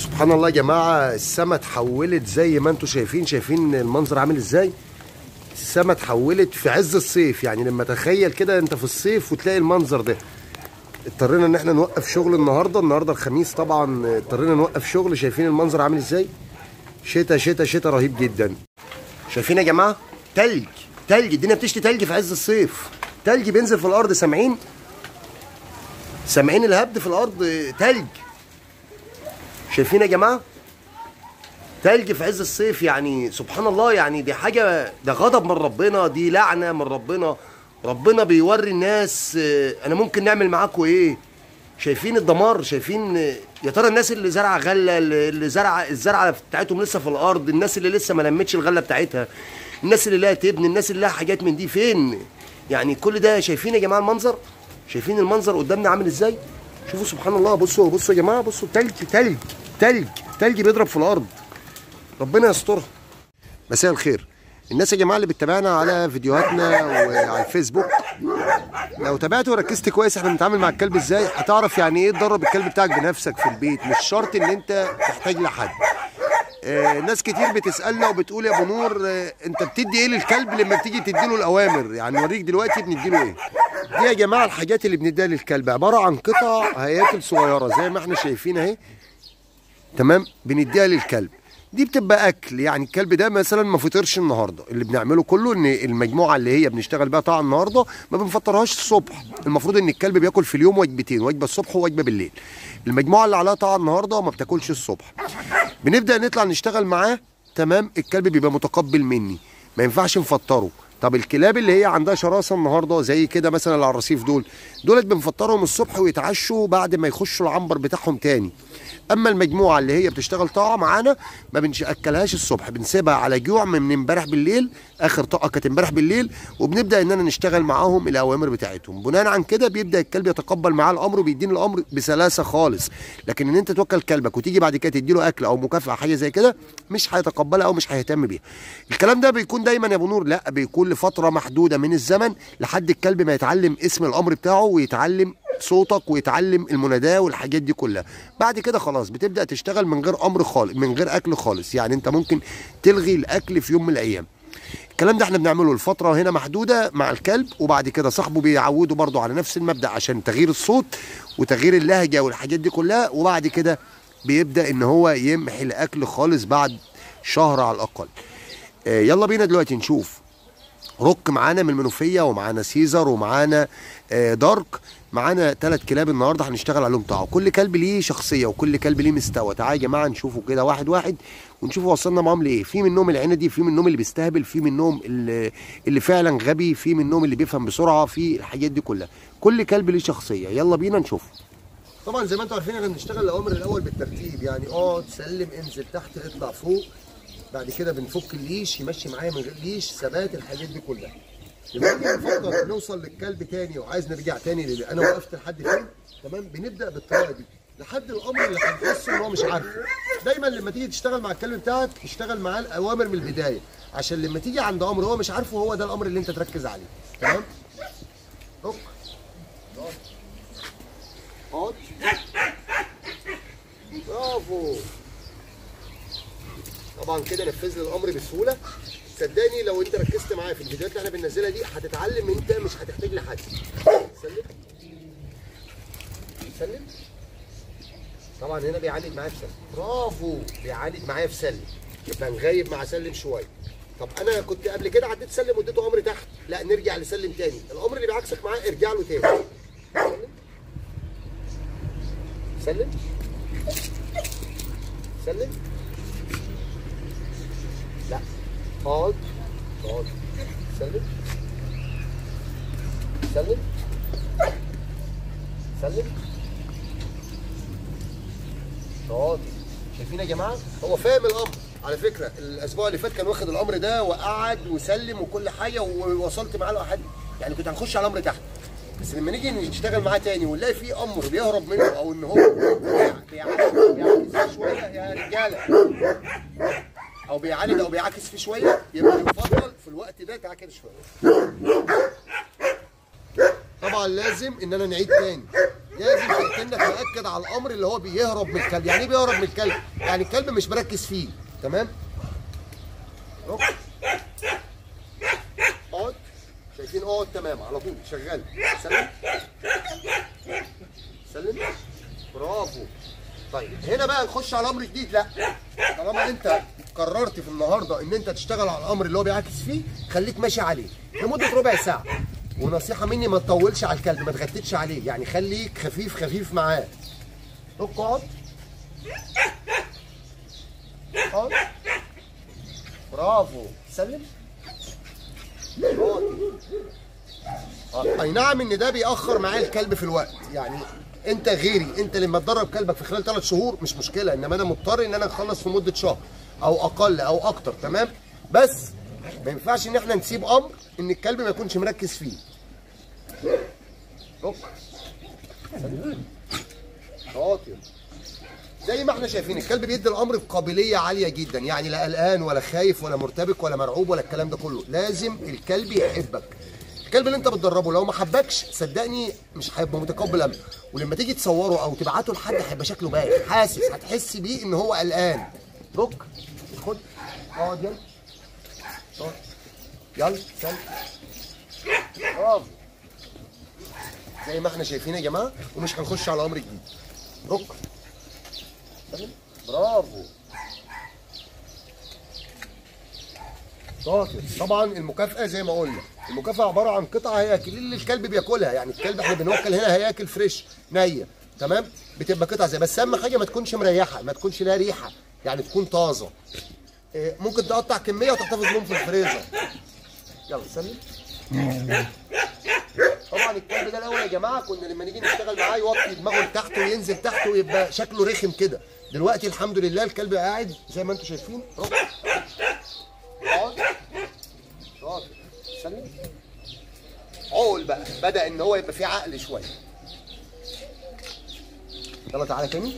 سبحان الله يا جماعه السما اتحولت زي ما انتم شايفين شايفين المنظر عامل ازاي السما اتحولت في عز الصيف يعني لما تخيل كده انت في الصيف وتلاقي المنظر ده اضطرينا ان احنا نوقف شغل النهارده النهارده الخميس طبعا اضطرينا نوقف شغل شايفين المنظر عامل ازاي شتا شتا شتا رهيب جدا شايفين يا جماعه تلج تلج الدنيا بتشتي تلج في عز الصيف تلج بينزل في الارض سامعين سامعين الهبد في الارض تلج شايفين يا جماعه تلج في عز الصيف يعني سبحان الله يعني دي حاجه ده غضب من ربنا دي لعنه من ربنا ربنا بيوري الناس آه، انا ممكن نعمل معاكم ايه شايفين الدمار شايفين آه، يا ترى الناس اللي زرع غله اللي زرع الزرعه بتاعتهم لسه في الارض الناس اللي لسه ما لمتش الغله بتاعتها الناس اللي لها تبني الناس اللي لها حاجات من دي فين يعني كل ده شايفين يا جماعه المنظر شايفين المنظر قدامنا عامل ازاي شوفوا سبحان الله بصوا بصوا يا جماعه بصوا تلج تلج تلج تلج بيضرب في الارض ربنا يسترها مساء الخير الناس يا جماعه اللي بتتابعنا على فيديوهاتنا وعلى الفيسبوك لو تابعت وركزت كويس احنا بنتعامل مع الكلب ازاي هتعرف يعني ايه تدرب الكلب بتاعك بنفسك في البيت مش شرط ان انت تحتاج لحد آه ناس كتير بتسالنا وبتقول يا ابو نور آه انت بتدي ايه للكلب لما بتيجي تديله الاوامر يعني نوريك دلوقتي بنديله ايه دي يا جماعه الحاجات اللي بنديها للكلب عباره عن قطع هياكل صغيره زي ما احنا شايفين اهي تمام بنديها للكلب دي بتبقى اكل يعني الكلب ده مثلا ما فطرش النهارده اللي بنعمله كله ان المجموعه اللي هي بنشتغل بيها طبعا النهارده ما بنفطرهاش الصبح المفروض ان الكلب بياكل في اليوم وجبتين وجبه الصبح ووجبه بالليل المجموعه اللي عليها طبعا النهارده ما بتاكلش الصبح بنبدا نطلع نشتغل معاه تمام الكلب بيبقى متقبل مني ما ينفعش نفطره طب الكلاب اللي هي عندها شراسه النهارده زي كده مثلا اللي على الرصيف دول دولت بنفطرهم الصبح ويتعشوا بعد ما يخشوا العنبر بتاعهم تاني اما المجموعه اللي هي بتشتغل طاقه معانا ما بناكلهاش الصبح بنسيبها على جوع من امبارح بالليل اخر طاقه كانت امبارح بالليل وبنبدا اننا نشتغل معاهم الاوامر بتاعتهم بناء عن كده بيبدا الكلب يتقبل معاه الامر وبيديني الامر بسلاسه خالص لكن ان انت توكل كلبك وتيجي بعد كده تديله اكل او مكافاه حاجه زي كده مش هيتقبلها او مش هيهتم بيها الكلام ده بيكون دايما يا ابو نور لا بيكون لفتره محدوده من الزمن لحد الكلب ما يتعلم اسم الامر بتاعه ويتعلم صوتك ويتعلم المناداه والحاجات دي كلها بعد كده خلاص بتبدا تشتغل من غير امر خالص من غير اكل خالص يعني انت ممكن تلغي الاكل في يوم من الايام الكلام ده احنا بنعمله لفتره هنا محدوده مع الكلب وبعد كده صاحبه بيعوده برضه على نفس المبدا عشان تغيير الصوت وتغيير اللهجه والحاجات دي كلها وبعد كده بيبدا ان هو يمحي الاكل خالص بعد شهر على الاقل آه يلا بينا دلوقتي نشوف روك معانا من المنوفيه ومعانا سيزر ومعانا آه دارك معانا ثلاث كلاب النهارده هنشتغل عليهم طاعه كل كلب ليه شخصيه وكل كلب ليه مستوى تعالى يا جماعه نشوفه كده واحد واحد ونشوف وصلنا معاهم لايه في منهم العندي في منهم اللي بيستهبل في منهم اللي, اللي فعلا غبي في منهم اللي بيفهم بسرعه في الحاجات دي كلها كل كلب ليه شخصيه يلا بينا نشوفه طبعا زي ما انتم عارفين احنا بنشتغل الاوامر الاول بالترتيب يعني اقعد سلم انزل تحت اطلع فوق بعد كده بنفك الليش يمشي معايا من غير ليش ثبات الحاجات دي كلها لما نيجي نفكر نوصل للكلب تاني وعايز نرجع تاني للي انا وقفت لحد فين تمام بنبدا بالطريقه دي لحد الامر اللي هنحسه ان هو مش عارفه دايما لما تيجي تشتغل مع الكلب بتاعك اشتغل معاه الاوامر من البدايه عشان لما تيجي عند امر هو مش عارفه هو ده الامر اللي انت تركز عليه تمام روك اقعد برافو طبعا كده نفذ لي الامر بسهوله صدقني لو انت ركزت معايا في الفيديوهات اللي احنا بننزلها دي هتتعلم انت مش هتحتاج لحد سلم سلم طبعا هنا بيعالج معايا في سلم برافو بيعالج معايا في سلم يبقى نغيب مع سلم شويه طب انا كنت قبل كده عديت سلم واديته امر تحت لا نرجع لسلم تاني الامر اللي بعكسك معاه ارجع له تاني سلم سلم سلم لا اقعد اقعد سلم سلم سلم اقعد شايفين يا جماعه هو فاهم الامر على فكره الاسبوع اللي فات كان واخد الامر ده وقعد وسلم وكل حاجه ووصلت معاه لحد يعني كنت هنخش على الامر تحت بس لما نيجي نشتغل معاه تاني ونلاقي في امر بيهرب منه او ان هو بيعكس شويه يا رجاله او بيعاند او بيعاكس فيه شويه يبقى يفضل في الوقت ده تعاكس شويه طبعا لازم ان انا نعيد تاني لازم كانك مأكد على الامر اللي هو بيهرب من الكلب يعني ايه بيهرب من الكلب يعني الكلب مش مركز فيه تمام اهو. اقعد شايفين اقعد تمام على طول شغال سلم سلم برافو طيب هنا بقى نخش على امر جديد لا طالما انت قررت في النهارده ان انت تشتغل على الامر اللي هو بيعكس فيه خليك ماشي عليه لمده ربع ساعه ونصيحه مني ما تطولش على الكلب ما تغتتش عليه يعني خليك خفيف خفيف معاه اقعد اقعد برافو سلم اقعد. آه، اي نعم ان ده بيأخر معايا الكلب في الوقت يعني انت غيري انت لما تدرب كلبك في خلال ثلاث شهور مش مشكله انما انا مضطر ان انا اخلص في مده شهر او اقل او اكتر تمام بس ما ينفعش ان احنا نسيب امر ان الكلب ما يكونش مركز فيه هوب. شاطر زي ما احنا شايفين الكلب بيدي الامر بقابليه عاليه جدا يعني لا قلقان ولا خايف ولا مرتبك ولا مرعوب ولا الكلام ده كله لازم الكلب يحبك الكلب اللي انت بتدربه لو ما حبكش صدقني مش هيبقى متقبل امر ولما تيجي تصوره او تبعته لحد هيبقى شكله بايخ حاسس هتحس بيه ان هو قلقان روك خد اقعد يلا اقعد. يلا سلم برافو زي ما احنا شايفين يا جماعه ومش هنخش على امر جديد روك سلم برافو شاطر طبعا المكافاه زي ما قلنا المكافاه عباره عن قطع هياكل اللي الكلب بياكلها يعني الكلب احنا بنوكل هنا هياكل فريش نيه تمام بتبقى قطع زي بس اهم حاجه ما تكونش مريحه ما تكونش لها ريحه يعني تكون طازه إيه، ممكن تقطع كميه وتحتفظ بهم في الفريزر يلا سلم طبعا الكلب ده الاول يا جماعه كنا لما نيجي نشتغل معاه يوطي دماغه لتحت وينزل تحت ويبقى شكله رخم كده دلوقتي الحمد لله الكلب قاعد زي ما انتم شايفين روح. اقعد شاطر سلم عقل بقى بدا ان هو يبقى فيه عقل شويه يلا تعالى تاني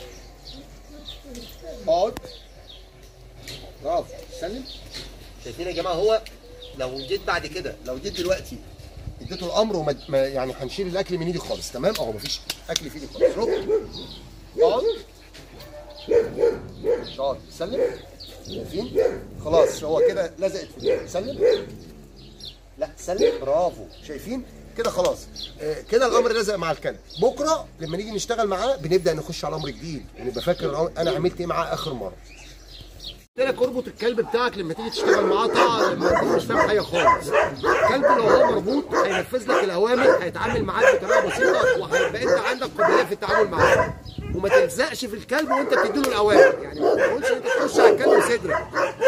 اقعد برافو سلم شايفين يا جماعه هو لو جيت بعد كده لو جيت دلوقتي اديته الامر وما ما يعني هنشيل الاكل من ايدي خالص تمام اهو مفيش اكل في ايدي خالص روح اقعد شاطر سلم شايفين خلاص هو كده لزقت في ايدي سلم لا سلم برافو شايفين كده خلاص آه، كده الامر لزق مع الكلب بكره لما نيجي نشتغل معاه بنبدا نخش على امر جديد ونبقى فاكر انا عملت ايه معاه اخر مره قلت لك اربط الكلب بتاعك لما تيجي تشتغل معاه طبعا لما تكون مش فاهم حاجه خالص الكلب لو هو مربوط هينفذ لك الاوامر هيتعامل معاك بطريقه بسيطه وهيبقى انت عندك قابليه في التعامل معاه وما تلزقش في الكلب وانت بتديله الاوامر يعني ما تقولش انت تخش على الكلب صدرك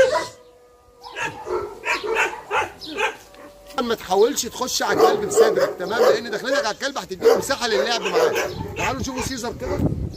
ما تحاولش تخش على الكلب بصدرك تمام لان دخلتك على الكلب هتديله مساحه للعب معاك تعالوا نشوفوا سيزر كده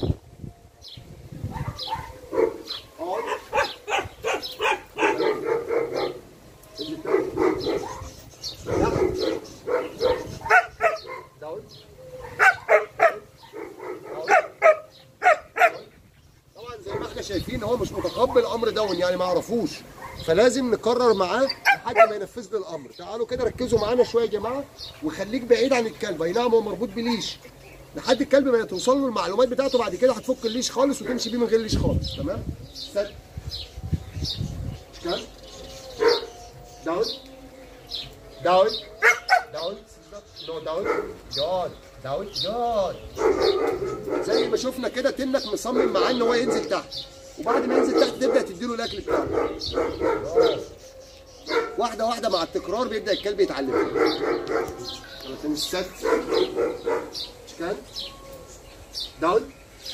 طبعا زي ما احنا شايفين هو مش متقبل الامر دون يعني ما يعرفوش فلازم نقرر معاه لحد ما ينفذ لي الامر تعالوا كده ركزوا معانا شويه يا جماعه وخليك بعيد عن الكلب اي نعم هو مربوط بليش لحد الكلب ما توصل له المعلومات بتاعته بعد كده هتفك الليش خالص وتمشي بيه من غير ليش خالص تمام سد كلب داون داون داون نو داون جود داون جود زي ما شفنا كده تنك مصمم معاه ان هو ينزل تحت وبعد ما ينزل تحت تبدا تديله الاكل بتاعه واحده واحده مع التكرار بيبدا الكلب يتعلم يلا تاني الست كان داون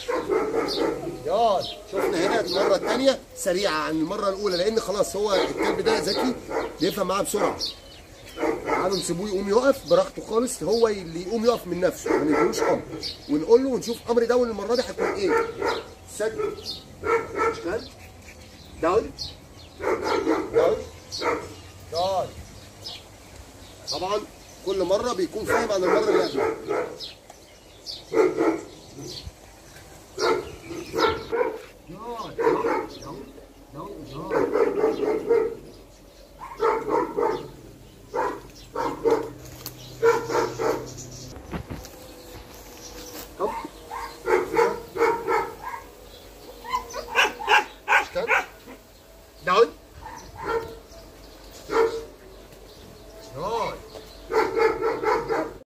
ياض شفنا هنا المره الثانيه سريعه عن المره الاولى لان خلاص هو الكلب ده ذكي بيفهم معاه بسرعه تعالوا نسيبوه يقوم يقف براحته خالص هو اللي يقوم يقف من نفسه ما نديلوش امر ونقول له ونشوف امر داون المره دي هيكون ايه سد اشكال داون داون داون طبعا كل مره بيكون فاهم عن المره اللي قبلها داون داون داون داون kan daun rồi